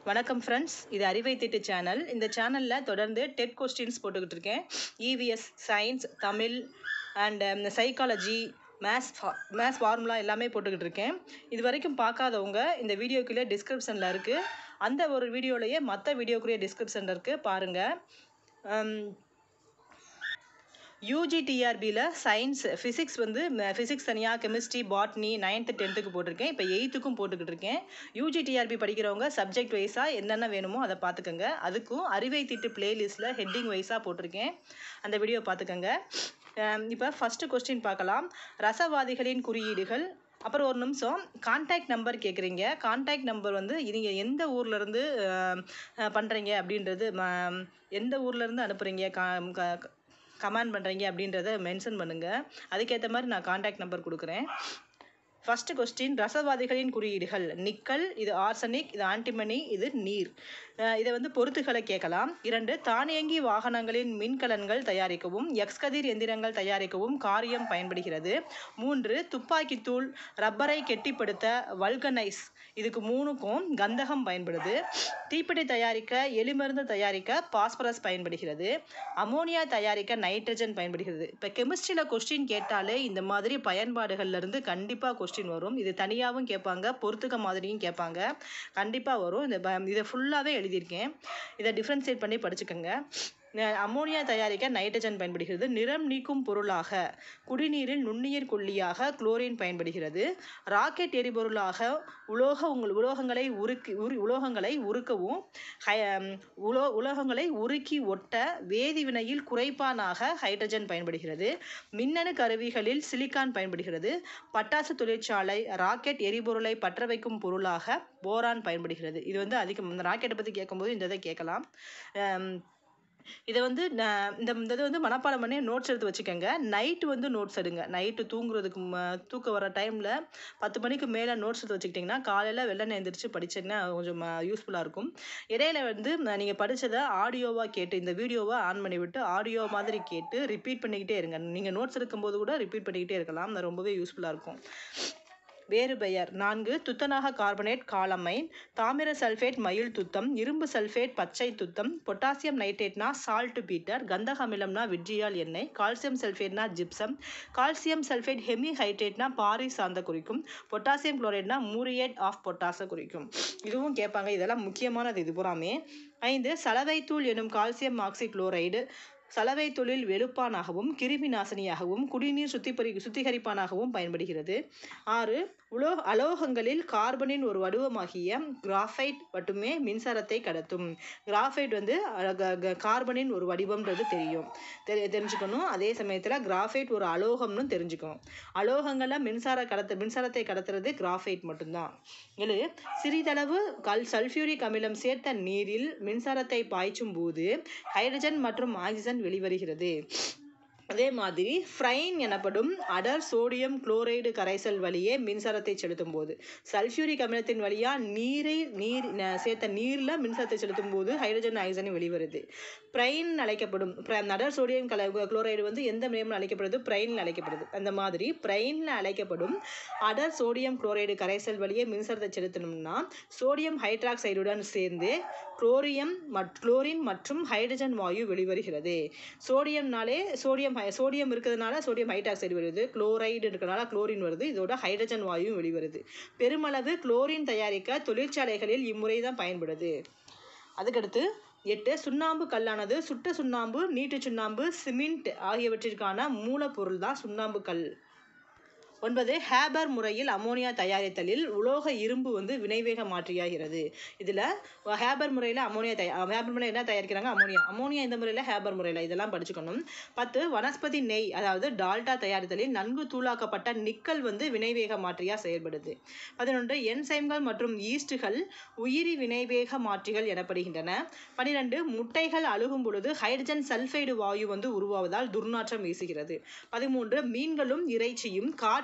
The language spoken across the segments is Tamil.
வணக்கம் ஃப்ரெண்ட்ஸ் இது அறிவை திட்டு சேனல் இந்த சேனலில் தொடர்ந்து டெட் கொஸ்டின்ஸ் போட்டுக்கிட்டு இருக்கேன் EVS science Tamil and psychology maths maths formula எல்லாமே போட்டுக்கிட்டு இருக்கேன் இது வரைக்கும் பார்க்காதவங்க இந்த வீடியோக்குள்ளே டிஸ்கிரிப்ஷனில் இருக்குது அந்த ஒரு வீடியோலையே மற்ற வீடியோக்குள்ளே டிஸ்கிரிப்ஷனில் இருக்குது பாருங்கள் யூஜிடிஆர்பியில் சயின்ஸ் ஃபிசிக்ஸ் வந்து ஃபிசிக்ஸ் தனியாக கெமிஸ்ட்ரி பாட்னி நைன்த்து டென்த்துக்கு போட்டிருக்கேன் இப்போ எயித்துக்கும் போட்டுக்கிட்டு இருக்கேன் யூஜிடிஆர்பி படிக்கிறவங்க சப்ஜெக்ட் வைஸாக என்னென்ன வேணுமோ அதை பார்த்துக்கோங்க அதுக்கும் அறிவை திட்டு பிளேலிஸ்ட்டில் ஹெட்டிங் வைஸாக போட்டிருக்கேன் அந்த வீடியோ பார்த்துக்கோங்க இப்போ ஃபஸ்ட்டு கொஸ்டின் பார்க்கலாம் ரசவாதிகளின் குறியீடுகள் அப்புறம் ஒரு நிமிஷம் கான்டாக்ட் நம்பர் கேட்குறீங்க கான்டாக்ட் நம்பர் வந்து நீங்கள் எந்த ஊர்லேருந்து பண்ணுறீங்க அப்படின்றது ம- எந்த ஊர்லேருந்து அனுப்புகிறீங்க கா க- கமெண்ட் பண்ணுறீங்க அப்படின்றத மென்ஷன் பண்ணுங்கள் அதுக்கேற்ற மாதிரி நான் காண்டாக்ட் நம்பர் கொடுக்குறேன் ஃபஸ்ட்டு கொஸ்டின் ரசவாதிகளின் குறியீடுகள் நிக்கல் இது ஆர்சனிக் இது ஆன்டிமனி இது நீர் அஹ் இதை வந்து பொருத்துகளை கேட்கலாம் இரண்டு தானியங்கி வாகனங்களின் மின்கலன்கள் தயாரிக்கவும் எக்ஸ்கதிர் எந்திரங்கள் தயாரிக்கவும் காரியம் பயன்படுகிறது மூன்று துப்பாக்கித்தூள் ரப்பரை கெட்டிப்படுத்த வல்கனைஸ் இதுக்கு மூணுக்கும் கந்தகம் பயன்படுது தீப்பெட்டி தயாரிக்க எலிமருந்து தயாரிக்க பாஸ்பரஸ் பயன்படுகிறது அமோனியா தயாரிக்க நைட்ரஜன் பயன்படுகிறது இப்போ கெமிஸ்ட்ரியில் கொஸ்டின் கேட்டாலே இந்த மாதிரி பயன்பாடுகள்ல இருந்து கண்டிப்பாக கொஸ்டின் வரும் இது தனியாகவும் கேட்பாங்க பொறுத்துக்க மாதிரியும் கேட்பாங்க கண்டிப்பாக வரும் இந்த ப- இதை ஃபுல்லாகவே எழுதியிருக்கேன் இதை டிஃப்ரென்ஷியேட் பண்ணி படிச்சுக்கோங்க ந- அமோனியா தயாரிக்க நைட்ரஜன் பயன்படுகிறது நிறம் நீக்கும் பொருளாக குடிநீரில் நுண்ணுயிர் கொல்லியாக குளோரின் பயன்படுகிறது ராக்கெட் எரிபொருளாக உலோக உங்கள் உலோகங்களை உருக்கி உரு உலோகங்களை உருக்கவும் ஹை அம், உலோ உலோகங்களை உருக்கி ஒட்ட வேதிவினையில் குறைப்பானாக ஹைட்ரஜன் பயன்படுகிறது மின்னணு கருவிகளில் சிலிக்கான் பயன்படுகிறது பட்டாசு தொழிற்சாலை ராக்கெட் எரிபொருளை பற்ற வைக்கும் பொருளாக போரான் பயன்படுகிறது இது வந்து அதிகம் இந்த ராக்கெட்டை பற்றி கேட்கும்போது இந்த இதை கேட்கலாம் அம், இதை வந்து நான் இந்த இந்த இது வந்து மனப்பாடம் பண்ணி நோட்ஸ் எடுத்து வச்சுக்கோங்க நைட்டு வந்து நோட்ஸ் எடுங்க நைட்டு தூங்குறதுக்கு ம- தூக்கம் வர டைமில் பத்து மணிக்கு மேலே நோட்ஸ் எடுத்து வச்சுக்கிட்டிங்கன்னா காலையில் வெள்ளனை எந்திரிச்சு படிச்சீங்கன்னா கொஞ்சம் யூஸ்ஃபுல்லாக இருக்கும் இடையில வந்து நீங்கள் படித்ததை ஆடியோவாக கேட்டு இந்த வீடியோவை ஆன் பண்ணி விட்டு ஆடியோ மாதிரி கேட்டு ரிப்பீட் பண்ணிக்கிட்டே இருங்க நீங்கள் நோட்ஸ் எடுக்கும்போது கூட ரிப்பீட் பண்ணிக்கிட்டே இருக்கலாம் அது ரொம்பவே யூஸ்ஃபுல்லாக இருக்கும் வேறு பெயர் நான்கு துத்தநாக கார்பனேட் காலமைன் தாமிர சல்ஃபேட் மயில் துத்தம் இரும்பு சல்ஃபேட் பச்சை துத்தம் பொட்டாசியம் நைட்ரேட்னா சால்ட் பீட்டர் கந்தக அமிலம்னா விட்ரியால் எண்ணெய் கால்சியம் சல்ஃபேட்னா ஜிப்சம் கால்சியம் சல்ஃபேட் ஹெமி ஹைட்ரேட்னா பாரி சார்ந்த குறிக்கும் பொட்டாசியம் குளோரைட்னா மூரியேட் ஆஃப் பொட்டாசை குறிக்கும் இதுவும் கேட்பாங்க இதெல்லாம் முக்கியமானது இது பூராமே ஐந்து சலவைத்தூள் எனும் கால்சியம் ஆக்சி குளோரைடு சலவை தொழில் வெளுப்பானாகவும் கிருமி நாசினியாகவும் குடிநீர் சுத்திகரி சுத்திகரிப்பானாகவும் பயன்படுகிறது ஆறு உலோ அலோகங்களில் கார்பனின் ஒரு வடிவமாகிய கிராஃபைட் மட்டுமே மின்சாரத்தை கடத்தும் கிராஃபைட் வந்து அஹ், க- க- கார்பனின் ஒரு வடிவம்ன்றது தெரியும் தெரி தெரிஞ்சுக்கணும் அதே சமயத்தில் கிராஃபைட் ஒரு அலோகம்னு தெரிஞ்சுக்கணும் அலோகங்களில் மின்சார கடத்த மின்சாரத்தை கடத்துறது கிராஃபைட் மட்டும்தான் ஏழு சிறிதளவு கல் சல்ஃபியூரிக் அமிலம் சேர்த்த நீரில் மின்சாரத்தை பாய்ச்சும் போது ஹைட்ரஜன் மற்றும் ஆக்சிஜன் வெளிவருகிறது அதே மாதிரி ஃப்ரைன் எனப்படும் அடர் சோடியம் குளோரைடு கரைசல் வழியே மின்சாரத்தை செலுத்தும் போது சல்ஃபியூரிக் அமிலத்தின் வழியாக நீரை நீர் ந- சேர்த்த நீரில் மின்சாரத்தை செலுத்தும் போது ஹைட்ரஜன் ஆக்சிஜன் வெளிவருது பிரைன் அழைக்கப்படும் பிர- அடர் சோடியம் கல குளோரைடு வந்து எந்த நேம்ல அழைக்கப்படுது பிரைனில் அழைக்கப்படுது அந்த மாதிரி பிரைனில் அழைக்கப்படும் அடர் சோடியம் குளோரைடு கரைசல் வழியே மின்சாரத்தை செலுத்தணும்னா சோடியம் ஹைட்ராக்சைடுடன் சேர்ந்து குளோரியம் மட் குளோரின் மற்றும் ஹைட்ரஜன் வாயு வெளிவருகிறது சோடியம்னாலே சோடியம் ஹை- சோடியம் இருக்கிறதுனால சோடியம் ஹைட்ராக்சைடு வருது குளோரைடு இருக்கிறனால குளோரின் வருது இதோட ஹைட்ரஜன் வாயுவும் வெளிவருது பெருமளவு குளோரின் தயாரிக்க தொழிற்சாலைகளில் இம்முறை தான் பயன்படுது அதுக்கடுத்து எட்டு சுண்ணாம்பு கல்லானது சுட்ட சுண்ணாம்பு நீட்டு சுண்ணாம்பு சிமெண்ட் ஆகியவற்றிற்கான மூலப்பொருள் தான் சுண்ணாம்பு கல் ஒன்பது ஹேபர் முறையில் அமோனியா தயாரித்தலில் உலோக இரும்பு வந்து வினைவேக மாற்றியாகிறது இதில் ஹேபர் முறையில் அமோனியா தயா ஹேபர் முறையில் என்ன தயாரிக்கிறாங்க அமோனியா அமோனியா இந்த முறையில் ஹேபர் முறையில் இதெல்லாம் படிச்சுக்கணும் பத்து வனஸ்பதி நெய் அதாவது டால்டா தயாரித்தலில் நன்கு தூளாக்கப்பட்ட நிக்கல் வந்து வினைவேக மாற்றியாக செயல்படுது பதினொன்று என்சைம்கள் மற்றும் ஈஸ்டுகள் உயிரி வினைவேக மாற்றிகள் எனப்படுகின்றன பன்னிரெண்டு முட்டைகள் அழுகும் பொழுது ஹைட்ரஜன் சல்ஃபைடு வாயு வந்து உருவாவதால் துர்நாற்றம் வீசுகிறது பதிமூன்று மீன்களும் இறைச்சியும் காற்று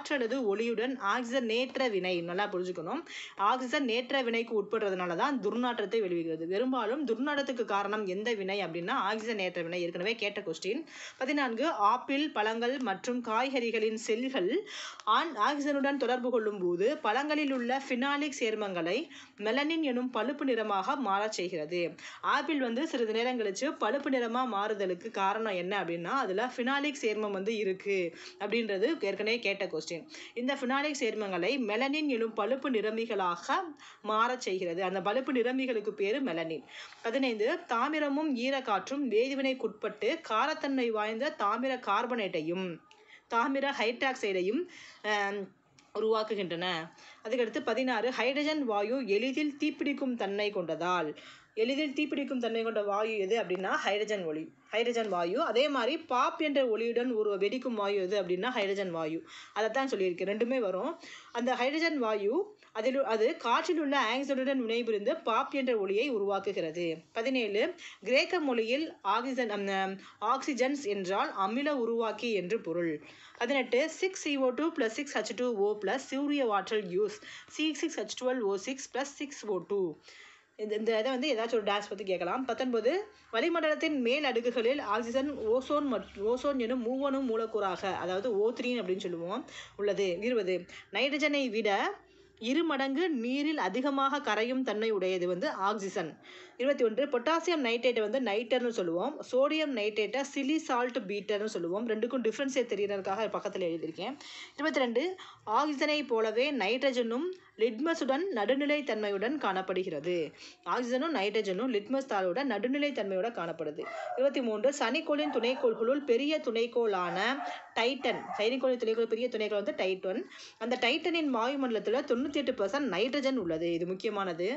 காற்று அல்லது ஒளியுடன் ஆக்சிஜனேற்ற வினை நல்லா புரிஞ்சுக்கணும் ஆக்சிஜனேற்ற வினைக்கு உட்படுறதுனால தான் துர்நாற்றத்தை வெளியிடுகிறது பெரும்பாலும் துர்நாற்றத்துக்கு காரணம் எந்த வினை அப்படின்னா ஆக்சிஜனேற்ற வினை ஏற்கனவே கேட்ட கொஸ்டின் பதினான்கு ஆப்பிள் பழங்கள் மற்றும் காய்கறிகளின் செல்கள் ஆன் ஆக்சிஜனுடன் தொடர்பு கொள்ளும் போது பழங்களில் உள்ள ஃபினாலிக் சேர்மங்களை மெலனின் எனும் பழுப்பு நிறமாக மாறச் செய்கிறது ஆப்பிள் வந்து சிறிது நேரம் கழிச்சு பழுப்பு நிறமா மாறுதலுக்கு காரணம் என்ன அப்படின்னா அதுல ஃபினாலிக் சேர்மம் வந்து இருக்கு அப்படின்றது ஏற்கனவே கேட்ட கொஸ்டின் இந்த ஃபினாலிக் சேர்மங்களை மெலனின் எனும் பழுப்பு நிறமிகளாக மாறச் செய்கிறது அந்த பழுப்பு நிறமிகளுக்கு பேரு மெலனின் பதினைந்து தாமிரமும் ஈரக்காற்றும் வேதிவினைக்குட்பட்டு காரத்தன்மை வாய்ந்த தாமிர கார்பனேட்டையும் தாமிர ஹைட்ராக்சைடையும் ஆம், உருவாக்குகின்றன அதுக்கடுத்து பதினாறு ஹைட்ரஜன் வாயு எளிதில் தீப்பிடிக்கும் தன்மை கொண்டதால் எளிதில் தீப்பிடிக்கும் தன்மை கொண்ட வாயு எது அப்படின்னா ஹைட்ரஜன் ஒளி ஹைட்ரஜன் வாயு அதே மாதிரி பாப் என்ற ஒளியுடன் ஒரு வெடிக்கும் வாயு எது அப்படின்னா ஹைட்ரஜன் வாயு அதைத்தான் சொல்லியிருக்கேன் ரெண்டுமே வரும் அந்த ஹைட்ரஜன் வாயு அதில் அது காற்றில் உள்ள ஆக்சிஜனுடன் வினைபுரிந்து பாப் என்ற ஒளியை உருவாக்குகிறது பதினேழு கிரேக்க மொழியில் ஆக்சிஜன் அம், ஆக்சிஜன்ஸ் என்றால் அமில உருவாக்கி என்று பொருள் பதினெட்டு six CO2 two plus six H two O plus சூரிய ஆற்றல் use C six H twelve O six plus six O two இந்த இந்த இதை வந்து ஏதாச்சும் ஒரு டேஷ் பற்றி கேட்கலாம் பத்தொன்பது வளிமண்டலத்தின் மேல் அடுக்குகளில் ஆக்சிஜன் ஓசோன் மற்றும் ஓசோன் எனும் மூவனும் மூலக்கூறாக அதாவது ஓ அப்படின்னு சொல்லுவோம் உள்ளது இருபது நைட்ரஜனை விட இரு மடங்கு நீரில் அதிகமாக கரையும் தன்மை உடையது வந்து ஆக்சிஜன் இருபத்தி ஒன்று பொட்டாசியம் நைட்ரேட்டை வந்து நைட்டர்னு சொல்லுவோம் சோடியம் நைட்ரேட்டை சிலி சால்ட் பீட்டர்னு சொல்லுவோம் ரெண்டுக்கும் டிஃப்ரென்ஸே தெரியறதுக்காக பக்கத்தில் எழுதியிருக்கேன் இருபத்தி ரெண்டு ஆக்சிஜனை போலவே நைட்ரஜனும் லிட்மஸுடன் நடுநிலை தன்மையுடன் காணப்படுகிறது ஆக்சிஜனும் நைட்ரஜனும் லிட்மஸ் தாளுடன் நடுநிலை தன்மையோட காணப்படுது இருபத்தி மூன்று சனிக்கோளின் துணைக்கோள்களுள் பெரிய துணைக்கோளான டைட்டன் சனிக்கோளின் துணைக்கோள் பெரிய துணைக்கோள் வந்து டைட்டன் அந்த டைட்டனின் வாயுமண்டலத்தில் தொண்ணூற்றி எட்டு பர்சன்ட் நைட்ரஜன் உள்ளது இது முக்கியமானது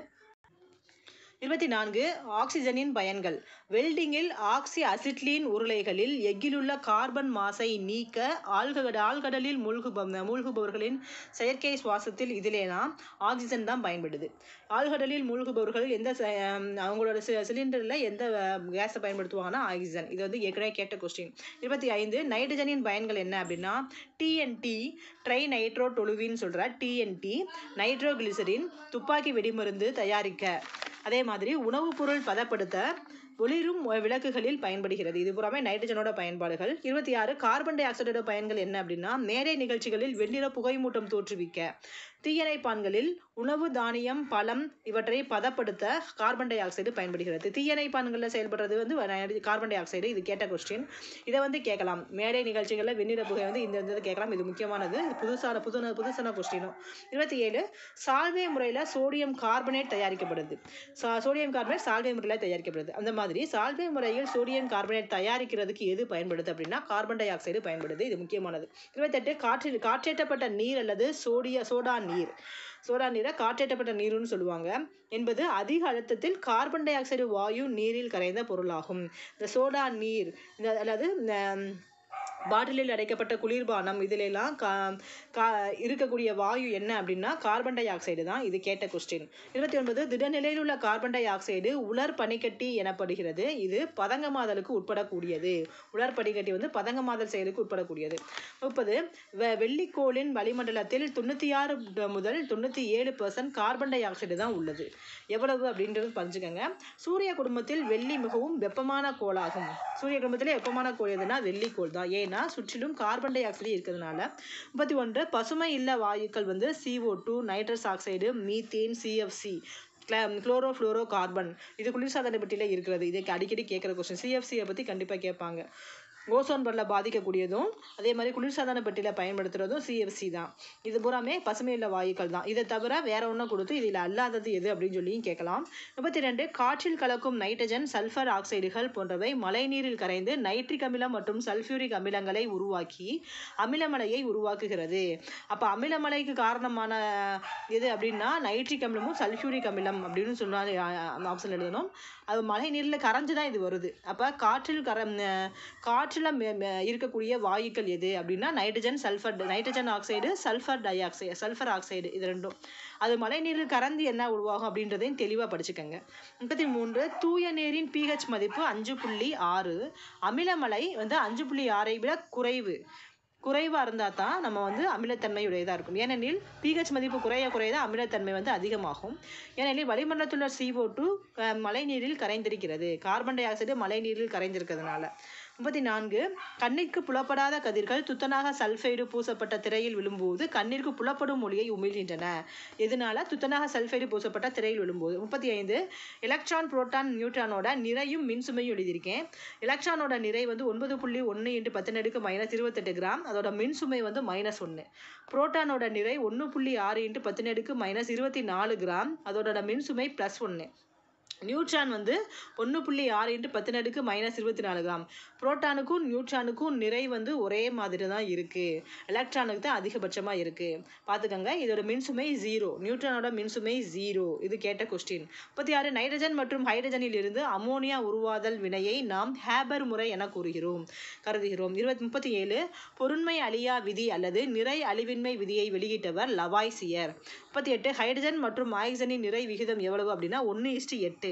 இருபத்தி நான்கு ஆக்சிஜனின் பயன்கள் வெல்டிங்கில் ஆக்சி அசிட்லீன் உருளைகளில் எஃகிலுள்ள கார்பன் மாசை நீக்க ஆழ்கட ஆழ்கடலில் மூழ்குப மூழ்குபவர்களின் செயற்கை சுவாசத்தில் இதிலேலாம் ஆக்சிஜன் தான் பயன்படுது ஆழ்கடலில் மூழ்குபவர்கள் எந்த ச- ஹம், அவங்களோட சிலிண்டரில் எந்த கேஸை பயன்படுத்துவாங்கன்னா ஆக்சிஜன் இது வந்து ஏற்கனவே கேட்ட கொஸ்டின் இருபத்தி ஐந்து நைட்ரஜனின் பயன்கள் என்ன அப்படின்னா டிஎன்டி ட்ரை நைட்ரோ டொலுவின்னு சொல்கிற டிஎன்டி நைட்ரோகிளிசரின் துப்பாக்கி வெடிமருந்து தயாரிக்க அதே மாதிரி உணவுப் பொருள் பதப்படுத்த ஒளிரும் விளக்குகளில் பயன்படுகிறது இது புறாமே நைட்ரஜனோட பயன்பாடுகள் இருபத்தி ஆறு கார்பன் டை ஆக்சைடோட பயன்கள் என்ன அப்படின்னா மேடை நிகழ்ச்சிகளில் வெண்ணிற புகைமூட்டம் தோற்றுவிக்க தீயணைப்பான்களில் உணவு தானியம் பழம் இவற்றை பதப்படுத்த கார்பன் டை ஆக்சைடு பயன்படுகிறது தீயணைப்பான்களில் செயல்படுறது வந்து நை- கார்பன் டை ஆக்சைடு இது கேட்ட கொஸ்டின் இதை வந்து கேட்கலாம் மேடை நிகழ்ச்சிகளில் வெண்ணிற புகை வந்து இந்த இந்த இது கேட்கலாம் இது முக்கியமானது இது புதுசான புது புதுசான கொஸ்டினும் இருபத்தி ஏழு சால்வே முறையில் சோடியம் கார்பனேட் தயாரிக்கப்படுது சா- சோடியம் கார்பனேட் சால்வே முறையில் தயாரிக்கப்படுது அந்த மாதிரி சால்வே முறையில் சோடியம் கார்பனேட் தயாரிக்கிறதுக்கு எது பயன்படுது அப்படின்னா கார்பன் டை ஆக்சைடு பயன்படுது இது முக்கியமானது இருபத்தெட்டு காற்றில் காற்றேற்றப்பட்ட நீர் அல்லது சோடிய சோடா நீர் சோடா நீரை காற்றேற்றப்பட்ட நீருன்னு சொல்லுவாங்க என்பது அதிக அழுத்தத்தில் கார்பன் டை ஆக்சைடு வாயு நீரில் கரைந்த பொருளாகும் இந்த சோடா நீர் இந்த அல்லது இந்த பாட்டிலில் அடைக்கப்பட்ட குளிர்பானம் இதில் எல்லாம் கா கா இருக்கக்கூடிய வாயு என்ன அப்படின்னா கார்பன் டை ஆக்சைடு தான் இது கேட்ட கொஸ்டின் இருபத்தி ஒன்பது திடநிலையில் உள்ள கார்பன் டை ஆக்சைடு உலர் பனிக்கட்டி எனப்படுகிறது இது பதங்கமாதலுக்கு உட்படக்கூடியது உலர் பனிக்கட்டி வந்து பதங்கமாதல் செயலுக்கு உட்படக்கூடியது முப்பது வெ வெள்ளிக்கோளின் வளிமண்டலத்தில் தொண்ணூற்றி ஆறு முதல் தொண்ணூற்றி ஏழு பர்சன்ட் கார்பன் டை ஆக்சைடு தான் உள்ளது எவ்வளவு அப்படின்றது பறிச்சுக்கோங்க சூரிய குடும்பத்தில் வெள்ளி மிகவும் வெப்பமான கோளாகும் சூரிய குடும்பத்திலே வெப்பமான கோள் எதுனா வெள்ளிக்கோள் தான் ஏன்னா சுற்றிலும் கார்பன் டை ஆக்சைடு இருக்கிறதுனால முப்பத்தி ஒன்று பசுமை இல்ல வாயுக்கள் வந்து CO2 two nitrous oxide methane CFC chlorofluorocarbon இது குளிர்சாதன பெட்டியில் இருக்கிறது இதுக்கு அடிக்கடி கேட்குற கொஸ்டின் சிஎஃப்சியை பற்றி கண்டிப்பாக கேட்பாங்க ஓசோன் படல பாதிக்கக்கூடியதும் அதே மாதிரி குளிர்சாதன பெட்டியில் பயன்படுத்துறதும் சிஎஃப்சி தான் இது பூராமே பசுமையுள்ள வாயுக்கள் தான் இதை தவிர வேற ஒன்றும் கொடுத்து இதில் அல்லாதது எது அப்படின்னு சொல்லியும் கேட்கலாம் முப்பத்தி ரெண்டு காற்றில் கலக்கும் நைட்ரஜன் சல்ஃபர் ஆக்சைடுகள் போன்றவை மழைநீரில் கரைந்து நைட்ரிக் அமிலம் மற்றும் சல்ஃபியூரிக் அமிலங்களை உருவாக்கி அமிலமலையை உருவாக்குகிறது அப்போ அமிலமலைக்கு காரணமான எது அப்படின்னா நைட்ரிக் அமிலமும் சல்ஃபியூரிக் அமிலம் அப்படின்னு சொன்னாலே ஆப்ஷன் எழுதணும் அது மழை நீரில் கரைஞ்சு தான் இது வருது அப்போ காற்றில் கர அஹ் காற்றில் மெ- மெ- இருக்கக்கூடிய வாயுக்கள் எது அப்படின்னா nitrogen sulphur nitrogen oxide sulphur dioxide sulphur oxide இது ரெண்டும் அது மழை நீரில் கறந்து என்ன உருவாகும் அப்படின்றதையும் தெளிவாக படிச்சுக்கோங்க முப்பத்தி மூன்று தூய நீரின் பிஹெச் மதிப்பு அஞ்சு புள்ளி ஆறு அமிலமலை வந்து அஞ்சு புள்ளி ஆறை விட குறைவு குறைவாக இருந்தால் தான் நம்ம வந்து அமிலத்தன்மையுடையதாக இருக்கும் ஏனெனில் பிஹெச் மதிப்பு குறைய குறைய தான் அமிலத்தன்மை வந்து அதிகமாகும் ஏனெனில் வளிமண்டலத்தில் உள்ள CO2 டூ மழைநீரில் கரைந்திருக்கிறது கார்பன் டை ஆக்சைடு மழைநீரில் கரைந்திருக்கிறதுனால முப்பத்தி நான்கு கண்ணிற்கு புலப்படாத கதிர்கள் துத்தநாக சல்ஃபைடு பூசப்பட்ட திரையில் விழும்போது கண்ணிற்கு புலப்படும் ஒளியை உமிழ்கின்றன எதனால துத்தநாக சல்ஃபைடு பூசப்பட்ட திரையில் விழும்போது முப்பத்தி ஐந்து எலக்ட்ரான் புரோட்டான் நியூட்ரானோட நிறையும் மின்சுமையும் எழுதியிருக்கேன் எலக்ட்ரானோட நிறை வந்து ஒன்பது புள்ளி ஒன்று இன்ட்டு பத்து நடுக்கு மைனஸ் இருபத்தெட்டு கிராம் அதோட மின்சுமை வந்து மைனஸ் ஒன்று புரோட்டானோட நிறை ஒன்று புள்ளி ஆறு இன்ட்டு பத்து நடுக்கு மைனஸ் இருபத்தி நாலு கிராம் அதோட மின்சுமை ப்ளஸ் ஒன்று நியூட்ரான் வந்து ஒன்று புள்ளி ஆறு இன்ட்டு பத்து நடுக்கு மைனஸ் இருபத்தி நாலு கிராம் புரோட்டானுக்கும் நியூட்ரானுக்கும் நிறை வந்து ஒரே மாதிரி தான் இருக்குது எலக்ட்ரானுக்கு தான் அதிகபட்சமாக இருக்குது பார்த்துக்கோங்க இதோட மின்சுமை ஜீரோ நியூட்ரானோட மின்சுமை ஜீரோ இது கேட்ட கொஸ்டின் முப்பத்தி ஆறு நைட்ரஜன் மற்றும் ஹைட்ரஜனில் இருந்து அமோனியா உருவாதல் வினையை நாம் ஹேபர் முறை என கூறுகிறோம் கருதுகிறோம் இருபத்தி முப்பத்தி ஏழு பொருண்மை அழியா விதி அல்லது நிறை அழிவின்மை விதியை வெளியிட்டவர் லவாய்சியர் முப்பத்தி எட்டு ஹைட்ரஜன் மற்றும் ஆக்சிஜனின் நிறை விகிதம் எவ்வளவு அப்படின்னா ஒன்று இஸ்டு எட்டு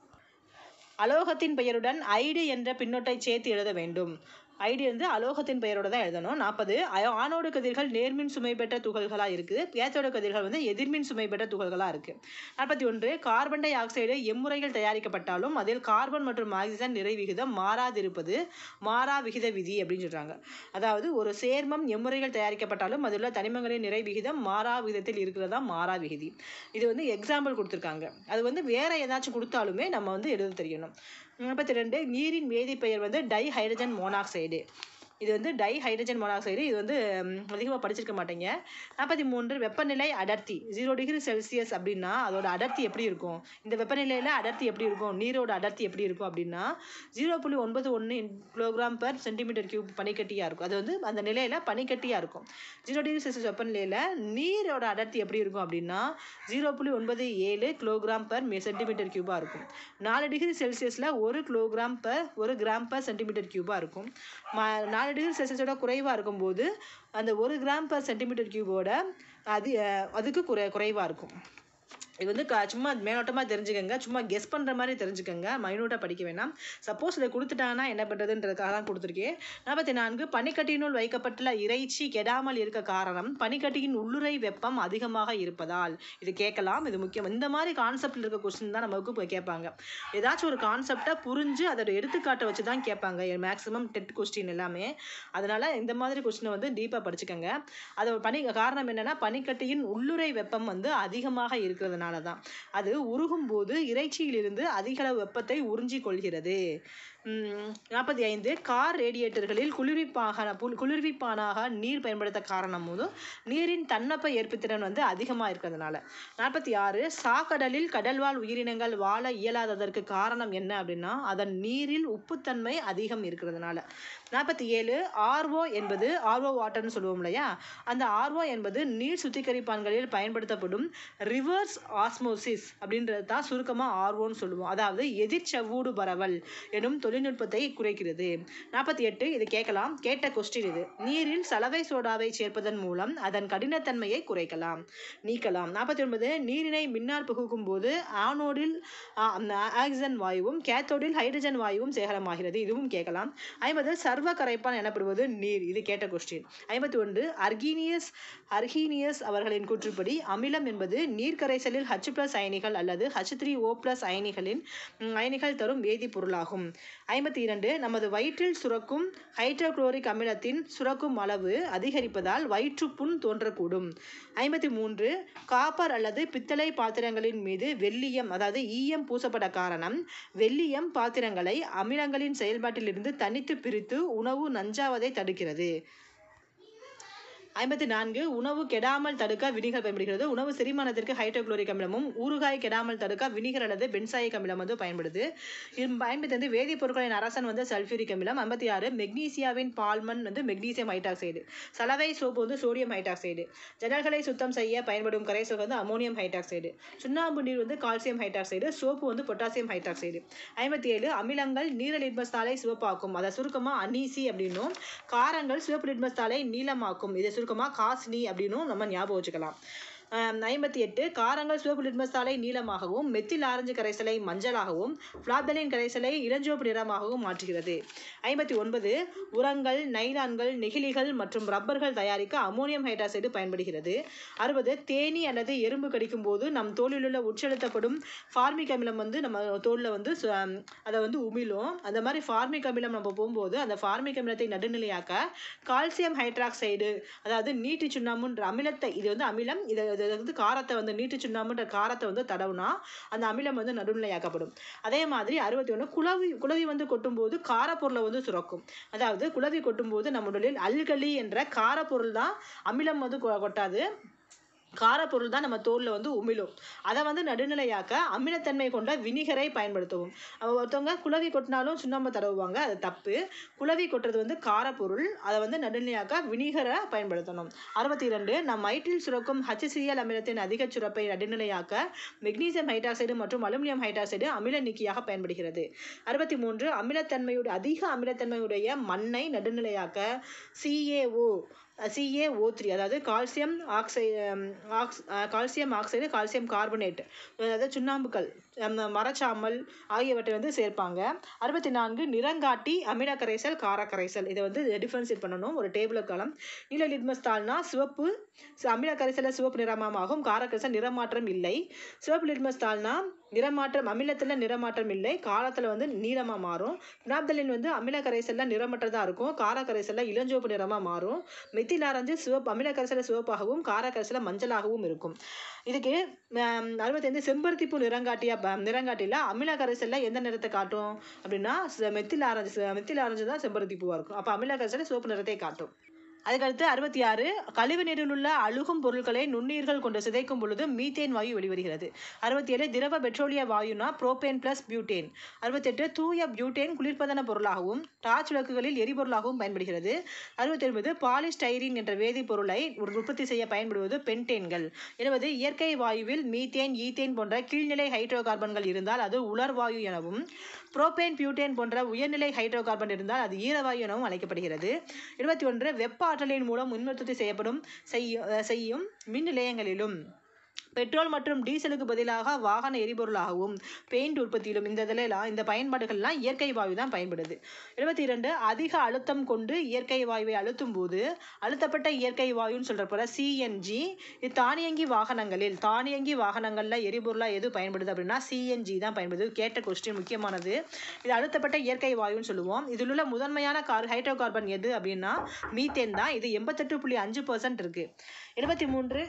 அலோகத்தின் பெயருடன் ஐடு என்ற பின்னொட்டை சேர்த்து எழுத வேண்டும் ஐடி வந்து அலோகத்தின் பெயரோட தான் எழுதணும் நாற்பது ஆணோடு கதிர்கள் நேர்மின் சுமை பெற்ற துகள்களாக இருக்குது பேத்தோட கதிர்கள் வந்து எதிர்மின் சுமை பெற்ற துகள்களாக இருக்குது நாற்பத்தி ஒன்று கார்பன் டை ஆக்சைடு எம்முறையில் தயாரிக்கப்பட்டாலும் அதில் கார்பன் மற்றும் ஆக்சிஜன் நிறை விகிதம் மாறாதிருப்பது மாறா விகித விதி அப்படின்னு சொல்கிறாங்க அதாவது ஒரு சேர்மம் எம்முறையில் தயாரிக்கப்பட்டாலும் அதில் உள்ள தனிமங்களின் நிறை விகிதம் மாறா விகிதத்தில் இருக்கிறதா மாறா விகிதி இது வந்து எக்ஸாம்பிள் கொடுத்துருக்காங்க அது வந்து வேற ஏதாச்சும் கொடுத்தாலுமே நம்ம வந்து எழுத தெரியணும் முப்பத்தி ரெண்டு நீரின் வேதிப்பெயர் வந்து டை ஹைட்ரஜன் மோனாக்சைடு இது வந்து டை ஹைட்ரஜன் மோனாக்சைடு இது வந்து அதிகமாக படிச்சிருக்க மாட்டீங்க நாற்பத்தி மூன்று வெப்பநிலை அடர்த்தி ஜீரோ டிகிரி செல்சியஸ் அப்படின்னா அதோட அடர்த்தி எப்படி இருக்கும் இந்த வெப்பநிலையில் அடர்த்தி எப்படி இருக்கும் நீரோட அடர்த்தி எப்படி இருக்கும் அப்படின்னா ஜீரோ புள்ளி ஒன்பது ஒன்று கிலோகிராம் பர் சென்டிமீட்டர் கியூப் பனிக்கட்டியாக இருக்கும் அது வந்து அந்த நிலையில் பனிக்கட்டியாக இருக்கும் ஜீரோ டிகிரி செல்சியஸ் வெப்பநிலையில் நீரோட அடர்த்தி எப்படி இருக்கும் அப்படின்னா ஜீரோ புள்ளி ஒன்பது ஏழு கிலோகிராம் பர் சென்டிமீட்டர் கியூபாக இருக்கும் நாலு டிகிரி செல்சியஸில் ஒரு கிலோகிராம் பர் ஒரு கிராம் பர் சென்டிமீட்டர் கியூபாக இருக்கும் ம நாலு டிகிரி செல்சியஸோட குறைவாக இருக்கும்போது அந்த ஒரு கிராம் பர் சென்டிமீட்டர் கியூபோட அது அஹ், அதுக்கு குறை குறைவாக இருக்கும் இது வந்து க- சும்மா மேலோட்டமாக தெரிஞ்சுக்கங்க சும்மா கெஸ் பண்ணுற மாதிரி தெரிஞ்சுக்கங்க மைனூட்டாக படிக்க வேணாம் சப்போஸ் இதை கொடுத்துட்டாங்கன்னா என்ன பண்ணுறதுன்றதுக்காக தான் கொடுத்துருக்கேன் நாற்பத்தி நான்கு பனிக்கட்டியினுள் வைக்கப்பட்டுள்ள இறைச்சி கெடாமல் இருக்க காரணம் பனிக்கட்டியின் உள்ளுறை வெப்பம் அதிகமாக இருப்பதால் இது கேட்கலாம் இது முக்கியம் இந்த மாதிரி கான்செப்டில் இருக்க கொஸ்டின் தான் நமக்கு இப்போ கேட்பாங்க ஏதாச்சும் ஒரு கான்செப்டை புரிஞ்சு அதோட எடுத்துக்காட்டை வச்சு தான் கேட்பாங்க மேக்ஸிமம் டெட் கொஸ்டின் எல்லாமே அதனால இந்த மாதிரி கொஸ்டினை வந்து டீப்பாக படிச்சுக்கோங்க அது பனி காரணம் என்னன்னா பனிக்கட்டியின் உள்ளுறை வெப்பம் வந்து அதிகமாக இருக்கிறதுனால தான் அது உருகும் போது இறைச்சியிலிருந்து அதிக அளவு வெப்பத்தை உறிஞ்சிக் கொள்கிறது நாற்பத்தி ஐந்து கார் ரேடியேட்டர்களில் குளிர்விப்பாக புல்- குளிர்விப்பானாக நீர் பயன்படுத்த காரணம் போது நீரின் தன்னப்ப ஏற்புத்திறன் வந்து அதிகமாக இருக்கிறதுனால நாற்பத்தி ஆறு சாக்கடலில் கடல்வாழ் உயிரினங்கள் வாழ இயலாததற்கு காரணம் என்ன அப்படின்னா அதன் நீரில் உப்புத்தன்மை அதிகம் இருக்கிறதுனால நாற்பத்தி ஏழு ஆர்ஓ என்பது ஆர்ஓ வாட்டர்னு சொல்லுவோம் இல்லையா அந்த ஆர்ஓ என்பது நீர் சுத்திகரிப்பான்களில் பயன்படுத்தப்படும் ரிவர்ஸ் ஆஸ்மோசிஸ் அப்படின்றது தான் சுருக்கமாக ஆர்ஓன்னு சொல்லுவோம் அதாவது எதிர்ச்சவ்வூடு பரவல் எனும் தொழில்நுட்பத்தை குறைக்கிறது நாற்பத்தி எட்டு இது கேட்கலாம் கேட்ட கொஸ்டின் இது நீரில் சலவை சோடாவை சேர்ப்பதன் மூலம் அதன் கடினத்தன்மையை குறைக்கலாம் நீக்கலாம் நாற்பத்தி ஒன்பது நீரினை மின்னார் புகுக்கும் போது ஆனோடில் ஆ, அந்த ஆக்சிஜன் வாயுவும் கேத்தோடில் ஹைட்ரஜன் வாயுவும் சேகரமாகிறது இதுவும் கேட்கலாம் ஐம்பது சர்வ கரைப்பான் எனப்படுவது நீர் இது கேட்ட கொஸ்டின் ஐம்பத்தி ஒன்று அர்கீனியஸ் அர்கீனியஸ் அவர்களின் கூற்றுப்படி அமிலம் என்பது நீர் கரைசலில் ஹச் பிளஸ் அயனிகள் அல்லது ஹச் த்ரீ ஓ பிளஸ் அயனிகளின் ம், அயனிகள் தரும் வேதிப்பொருளாகும் ஐம்பத்தி இரண்டு நமது வயிற்றில் சுரக்கும் ஹைட்ரோகுளோரிக் அமிலத்தின் சுரக்கும் அளவு அதிகரிப்பதால் வயிற்றுப்புண் தோன்றக்கூடும் ஐம்பத்தி மூன்று காப்பர் அல்லது பித்தளை பாத்திரங்களின் மீது வெள்ளியம் அதாவது ஈயம் பூசப்பட காரணம் வெள்ளியம் பாத்திரங்களை அமிலங்களின் செயல்பாட்டிலிருந்து தனித்து பிரித்து உணவு நஞ்சாவதை தடுக்கிறது ஐம்பத்தி நான்கு உணவு கெடாமல் தடுக்க வினிகர் பயன்படுகிறது உணவு செரிமானத்திற்கு ஹைட்ரோகுளோரிக் அமிலமும் ஊறுகாய் கெடாமல் தடுக்க வினிகர் அல்லது பென்சாயிக் அமிலம் வந்து பயன்படுது ஐம்பத்தி ஐந்து வேதிப்பொருட்களின் அரசன் வந்து சல்ஃபியூரிக் அமிலம் ஐம்பத்தி ஆறு மெக்னீசியாவின் பால்மன் வந்து மெக்னீசியம் ஹைட்ராக்சைடு சலவை சோப்பு வந்து சோடியம் ஹைட்ராக்சைடு ஜன்னல்களை சுத்தம் செய்ய பயன்படும் கரைசல் வந்து அமோனியம் ஹைட்ராக்சைடு சுண்ணாம்பு நீர் வந்து கால்சியம் ஹைட்ராக்சைடு சோப்பு வந்து பொட்டாசியம் ஹைட்ராக்சைடு ஐம்பத்தி ஏழு அமிலங்கள் நீர லிட்மஸ் தாளை சிவப்பாக்கும் அதை சுருக்கமாக அனீசி அப்படின்னும் காரங்கள் சிவப்பு லிட்மஸ் தாளை நீலமாக்கும் இதை சுருக்கமாக காஸ்னி அப்படின்னும் நம்ம ஞாபகம் வச்சுக்கலாம் ஐம்பத்தி எட்டு காரங்கள் சிவப்பு லிட்மஸ் தாளை நீளமாகவும் மெத்தில் ஆரஞ்சு கரைசலை மஞ்சளாகவும் பிளாப்தலின் கரைசலை இளஞ்சிவப்பு நிறமாகவும் மாற்றுகிறது ஐம்பத்தி ஒன்பது உரங்கள் நைலான்கள் நெகிழிகள் மற்றும் ரப்பர்கள் தயாரிக்க அமோனியம் ஹைட்ராக்சைடு பயன்படுகிறது அறுபது தேனீ அல்லது எறும்பு கடிக்கும் போது நம் தோலில் உள்ள உட்செலுத்தப்படும் ஃபார்மிக் அமிலம் வந்து நம்ம தோலில் வந்து சு- ஆம், அதை வந்து உமிழும் அந்த மாதிரி ஃபார்மிக் அமிலம் நம்ம போகும்போது அந்த ஃபார்மிக் அமிலத்தை நடுநிலையாக்க கால்சியம் ஹைட்ராக்சைடு அதாவது நீட்டு சுண்ணாம்புன்ற அமிலத்தை இது வந்து அமிலம் இதை இது வந்து காரத்தை வந்து நீட்டு சுண்ணாம்புன்ற காரத்தை வந்து தடவுனா அந்த அமிலம் வந்து நடுநிலையாக்கப்படும் அதே மாதிரி அறுபத்தி ஒன்று குளவி குளவி வந்து கொட்டும்போது காரப்பொருளை வந்து சுரக்கும் அதாவது குளவி கொட்டும்போது நம்ம உடலில் அல்கலி என்ற காரப்பொருள் தான் அமிலம் வந்து கொ- கொட்டாது காரப்பொருள் தான் நம்ம தோலில் வந்து உமிழும் அதை வந்து நடுநிலையாக்க அமிலத்தன்மை கொண்ட வினிகரை பயன்படுத்தவும் அவ ஒருத்தவங்க குளவி கொட்டினாலும் சுண்ணாம்பு தடவுவாங்க அது தப்பு குளவி கொட்டுறது வந்து காரப்பொருள் அதை வந்து நடுநிலையாக்க வினிகரை பயன்படுத்தணும் அறுபத்தி இரண்டு நம் வயிற்றில் சுரக்கும் HCl அமிலத்தின் அதிக சுரப்பை நடுநிலையாக்க மெக்னீசியம் ஹைட்ராக்சைடு மற்றும் அலுமினியம் ஹைட்ராக்சைடு அமில நீக்கியாக பயன்படுகிறது அறுபத்தி மூன்று அமிலத்தன்மையுடைய அதிக அமிலத்தன்மையுடைய மண்ணை நடுநிலையாக்க CaO சிஏஓ த்ரீ அதாவது கால்சியம் ஆக்சைடு ஆக்ஸ் கால்சியம் ஆக்சைடு கால்சியம் கார்பனேட் அதாவது சுண்ணாம்புக்கல் நம்ம மரச்சாம்பல் ஆகியவற்றை வந்து சேர்ப்பாங்க அறுபத்தி நான்கு நிறங்காட்டி அமில கரைசல் கார கரைசல் இதை வந்து டிஃபரன்ஷியேட் பண்ணணும் ஒரு டேபிள் காலம் நீல லிட்மஸ் தாள்னா சிவப்பு ச- அமில கரைசலில் சிவப்பு நிறமாகும் கார கரைசல் நிறமாற்றம் இல்லை சிவப்பு லிட்மஸ் தாள்னா நிறமாற்றம் அமிலத்தில் நிறமாற்றம் இல்லை காலத்தில் வந்து நீளமாக மாறும் பினாப்தலின் வந்து அமில கரைசலில் நிறமற்றதாக இருக்கும் கார கரைசலில் இளஞ்சிவப்பு நிறமாக மாறும் மெத்தில் ஆரஞ்சு சிவப்பு அமில கரைசலில் சிவப்பாகவும் கார கரைசலில் மஞ்சளாகவும் இருக்கும் இதுக்கு ஆம், அறுபத்தைந்து செம்பருத்திப்பூ நிறங்காட்டியா ப- நிறங்காட்டியில் அமில கரைசலில் எந்த நிறத்தை காட்டும் அப்படின்னா ச- மெத்தில் ஆரஞ்சு ச- மெத்தில் ஆரஞ்சு தான் செம்பருத்தி பூவாக இருக்கும் அப்போ அமில கரைசலில் சிவப்பு நிறத்தை காட்டும் அதுக்கடுத்து அறுபத்தி ஆறு கழிவு நீரில் உள்ள அழுகும் பொருட்களை நுண்ணுயிர்கள் கொண்டு சிதைக்கும் பொழுது மீத்தேன் வாயு வெளிவருகிறது அறுபத்தி ஏழு திரவ பெட்ரோலிய வாயுனா புரோபேன் பிளஸ் பியூட்டேன் அறுபத்தெட்டு தூய பியூட்டேன் குளிர்பதன பொருளாகவும் டார்ச் விளக்குகளில் எரிபொருளாகவும் பயன்படுகிறது அறுபத்தி ஒன்பது பாலிஸ்டைரீன் என்ற வேதிப்பொருளை ஒரு உற்பத்தி செய்ய பயன்படுவது பென்டேன்கள் எழுபது இயற்கை வாயுவில் மீத்தேன் ஈத்தேன் போன்ற கீழ்நிலை ஹைட்ரோ கார்பன்கள் இருந்தால் அது உலர்வாயு எனவும் புரோபேன் பியூட்டேன் போன்ற உயர்நிலை ஹைட்ரோ கார்பன் இருந்தால் அது ஈரவாயு எனவும் அழைக்கப்படுகிறது இருபத்தி ஒன்று வெப்ப ஆற்றலின் மூலம் மின் உற்பத்தி செய்யப்படும் செய்யும் அஹ் செய்யும் மின் நிலையங்களிலும் பெட்ரோல் மற்றும் டீசலுக்கு பதிலாக வாகன எரிபொருளாகவும் பெயிண்ட் உற்பத்தியிலும் இந்த இதிலெல்லாம் இந்த பயன்பாடுகள்லாம் இயற்கை வாயு தான் பயன்படுது எழுபத்தி இரண்டு அதிக அழுத்தம் கொண்டு இயற்கை வாயுவை அழுத்தும் போது அழுத்தப்பட்ட இயற்கை வாயுன்னு சொல்கிற போல சிஎன்ஜி இது தானியங்கி வாகனங்களில் தானியங்கி வாகனங்களில் எரிபொருளாக எது பயன்படுது அப்படின்னா சிஎன்ஜி தான் பயன்படுது கேட்ட கொஸ்டின் முக்கியமானது இது அழுத்தப்பட்ட இயற்கை வாயுன்னு சொல்லுவோம் இதில் உள்ள முதன்மையான கார் ஹைட்ரோ கார்பன் எது அப்படின்னா மீத்தேன் தான் இது எண்பத்தெட்டு புள்ளி அஞ்சு பர்சன்ட் இருக்கு எழுபத்தி மூன்று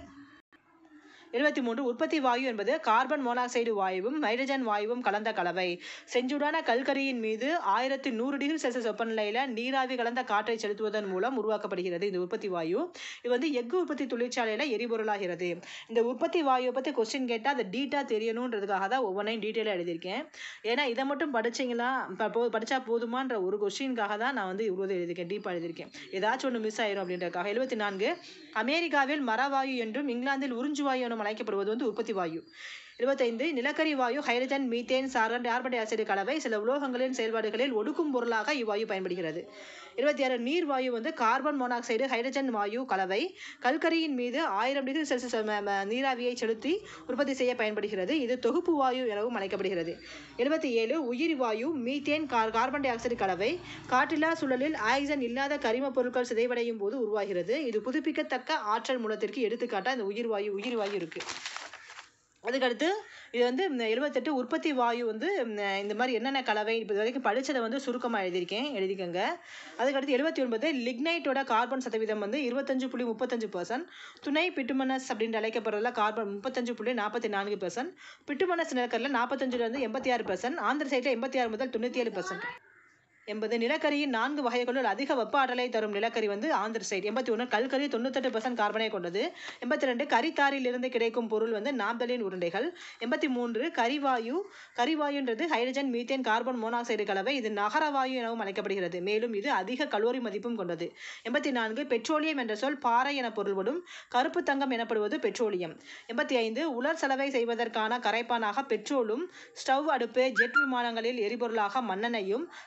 இருபத்தி மூன்று உற்பத்தி வாயு என்பது கார்பன் மோனாக்சைடு வாயுவும் ஹைட்ரஜன் வாயுவும் கலந்த கலவை செஞ்சுடான கல்கரியின் மீது ஆயிரத்தி நூறு டிகிரி செல்சியஸ் வெப்பநிலையில் நீராவி கலந்த காற்றை செலுத்துவதன் மூலம் உருவாக்கப்படுகிறது இந்த உற்பத்தி வாயு இது வந்து எஃகு உற்பத்தி தொழிற்சாலையில் எரிபொருளாகிறது இந்த உற்பத்தி வாயுவை பற்றி கொஸ்டின் கேட்டால் அதை டீட்டாக தெரியணுன்றதுக்காக தான் ஒவ்வொன்றையும் டீட்டெயிலாக எழுதியிருக்கேன் ஏன்னா இதை மட்டும் படிச்சீங்களா ப- போ படித்தா போதுமான்ற ஒரு கொஸ்டினுக்காக தான் நான் வந்து இவ்வளோ எழுதியிருக்கேன் டீப்பாக எழுதியிருக்கேன் ஏதாச்சும் ஒன்று மிஸ் ஆயிரும் அப்படின்றதுக்காக எழுபத்தி நான்கு அமெரிக்காவில் மரவாயு என்றும் இங்கிலாந்தில் உறிஞ்சு வாயு எனும் அழைக்கப்படுவது வந்து உற்பத்தி வாயு இருபத்தைந்து நிலக்கரி வாயு ஹைட்ரஜன் மீத்தேன் சாரன் கார்பன் டை ஆக்சைடு கலவை சில உலோகங்களின் செயல்பாடுகளில் ஒடுக்கும் பொருளாக இவ்வாயு பயன்படுகிறது இருபத்தி ஆறு நீர் வாயு வந்து கார்பன் மோனாக்சைடு ஹைட்ரஜன் வாயு கலவை கல்கரியின் மீது ஆயிரம் டிகிரி செல்சியஸ் ம- ம- நீராவியை செலுத்தி உற்பத்தி செய்ய பயன்படுகிறது இது தொகுப்பு வாயு எனவும் அழைக்கப்படுகிறது எழுபத்தி ஏழு உயிரி வாயு மீத்தேன் கார் கார்பன் டை ஆக்சைடு கலவை காற்றில்லா சூழலில் ஆக்சிஜன் இல்லாத கரிம பொருட்கள் சிதைவடையும் போது உருவாகிறது இது புதுப்பிக்கத்தக்க ஆற்றல் மூலத்திற்கு எடுத்துக்காட்டா இந்த உயிர் வாயு உயிர் வாயு இருக்கு அதுக்கடுத்து இது வந்து இந்த எழுபத்தெட்டு உற்பத்தி வாயு வந்து ம், இந்த மாதிரி என்னென்ன கலவை இப்போ இது வரைக்கும் படித்ததை வந்து சுருக்கமாக எழுதியிருக்கேன் எழுதிக்கோங்க அதுக்கடுத்து எழுபத்தி ஒன்பது லிக்னைட்டோட கார்பன் சதவீதம் வந்து இருபத்தஞ்சு புள்ளி முப்பத்தஞ்சு பர்சன்ட் துணை பிட்டுமனஸ் அப்படின்னு அழைக்கப்படுறதுல கார்பன் முப்பத்தஞ்சு புள்ளி நாற்பத்தி நான்கு பர்சன்ட் பிட்டுமனஸ் நிலக்கரில் நாற்பத்தஞ்சுலேருந்து எண்பத்தி ஆறு பர்சன்ட் ஆந்திர சைட்டில் எண்பத்தி ஆறு முதல் தொண்ணூற்றி ஏழு பர்சன்ட் எண்பது நிலக்கரியின் நான்கு வகைகளுள் அதிக வெப்ப ஆற்றலை தரும் நிலக்கரி வந்து ஆந்திரசைட் எண்பத்தி ஒன்று கல்கரி தொண்ணூத்தெட்டு பர்சன்ட் கார்பனை கொண்டது எண்பத்தி ரெண்டு கரித்தாரில் இருந்து கிடைக்கும் பொருள் வந்து நாப்தலின் உருண்டைகள் எண்பத்தி மூன்று கரிவாயு கரிவாயுன்றது ஹைட்ரஜன் மீத்தேன் கார்பன் மோனாக்சைடு கலவை இது நகரவாயு எனவும் அழைக்கப்படுகிறது மேலும் இது அதிக கலோரி மதிப்பும் கொண்டது எண்பத்தி நான்கு பெட்ரோலியம் என்ற சொல் பாறை என பொருள்படும் கருப்பு தங்கம் எனப்படுவது பெட்ரோலியம் எண்பத்தி ஐந்து உலர் செலவை செய்வதற்கான கரைப்பானாக பெட்ரோலும் ஸ்டவ் அடுப்பு ஜெட் விமானங்களில் எரிபொருளாக மண்ணெண்ணையும் சாலைகள்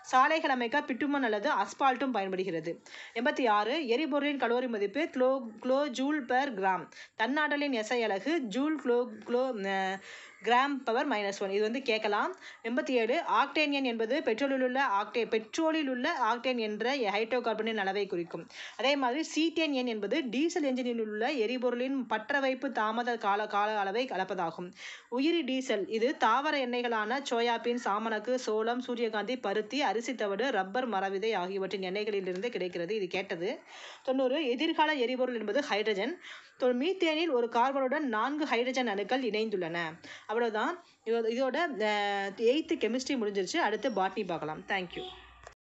சாலைகள் அமைக்க பிட்டுமன் அல்லது அஸ்பால்ட்டும் பயன்படுகிறது எண்பத்தி ஆறு எரிபொருளின் கலோரி மதிப்பு kilo kilo joule per gram தன்னாடலின் எஸ்ஐ அலகு ஜூல் கிலோ கிலோ அஹ், கிராம் பவர் மைனஸ் ஒன் இது வந்து கேட்கலாம் எண்பத்தி ஏழு ஆக்டேனியன் என்பது பெட்ரோலில் உள்ள ஆக்டே பெட்ரோலில் உள்ள ஆக்டேன் என்ற ஹைட்ரோ கார்பனின் அளவை குறிக்கும் அதே மாதிரி சீட்டேன் எண் என்பது டீசல் என்ஜினில் உள்ள எரிபொருளின் பற்ற வைப்பு தாமத கால கால அளவை கலப்பதாகும் உயிரி டீசல் இது தாவர எண்ணெய்களான சோயாபீன் சாமணக்கு சோளம் சூரியகாந்தி பருத்தி அரிசி தவிடு ரப்பர் மரவிதை ஆகியவற்றின் எண்ணெய்களிலிருந்து கிடைக்கிறது இது கேட்டது தொண்ணூறு எதிர்கால எரிபொருள் என்பது ஹைட்ரஜன் தொ- மீத்தேனில் ஒரு கார்பனுடன் நான்கு ஹைட்ரஜன் அணுக்கள் இணைந்துள்ளன அவ்வளவுதான் இதோ- இதோட எயித்து கெமிஸ்ட்ரி முடிஞ்சிருச்சு அடுத்து பாட்னி பார்க்கலாம் தேங்க்யூ